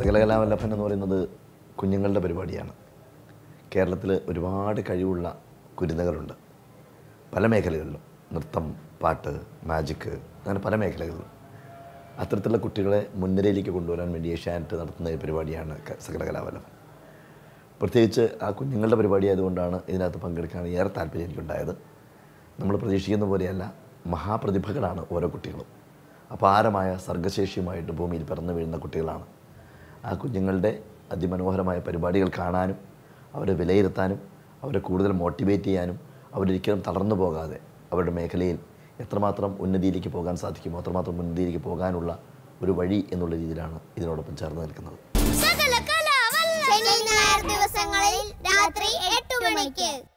സകലകലാവല്ലഭൻ എന്ന് പറയുന്നത് കുഞ്ഞുങ്ങളുടെ പരിപാടിയാണ് കേരളത്തിൽ ഒരുപാട് കഴിവുള്ള കുരുന്നുകളുണ്ട് പല മേഖലകളിലും നൃത്തം പാട്ട് മാജിക്ക് അങ്ങനെ പല മേഖലകളിലും അത്തരത്തിലുള്ള കുട്ടികളെ മുൻനിരയിലേക്ക് കൊണ്ടുവരാൻ വേണ്ടി ഏഷ്യാനെറ്റ് നടത്തുന്ന ഒരു പരിപാടിയാണ് ക- സകലകലാവല്ലഭൻ പ്രത്യേകിച്ച് ആ കുഞ്ഞുങ്ങളുടെ പരിപാടി ആയതുകൊണ്ടാണ് ഇതിനകത്ത് പങ്കെടുക്കാൻ ഏറെ താല്പര്യം എനിക്കുണ്ടായത് നമ്മൾ പ്രതീക്ഷിക്കുന്ന പോലെയല്ല മഹാപ്രതിഭകളാണ് ഓരോ കുട്ടികളും അപാരമായ സർഗശേഷിയുമായിട്ട് ഭൂമിയിൽ പിറന്നു വീഴുന്ന കുട്ടികളാണ് ആ കുഞ്ഞുങ്ങളുടെ അതിമനോഹരമായ പരിപാടികൾ കാണാനും അവരെ വിലയിരുത്താനും അവരെ കൂടുതൽ മോട്ടിവേറ്റ് ചെയ്യാനും അവരൊരിക്കലും തളർന്നു പോകാതെ അവരുടെ മേഖലയിൽ എത്രമാത്രം ഉന്നതിയിലേക്ക് പോകാൻ സാധിക്കുമോ അത്രമാത്രം ഉന്നതിയിലേക്ക് പോകാനുള്ള ഒരു വഴി എന്നുള്ള രീതിയിലാണ് ഇതിനോടൊപ്പം ചേർന്ന് നിൽക്കുന്നത് സകല കലാവല്ല ശനി ഞായർ ദിവസങ്ങളിൽ രാത്രി എട്ട് മണിക്ക്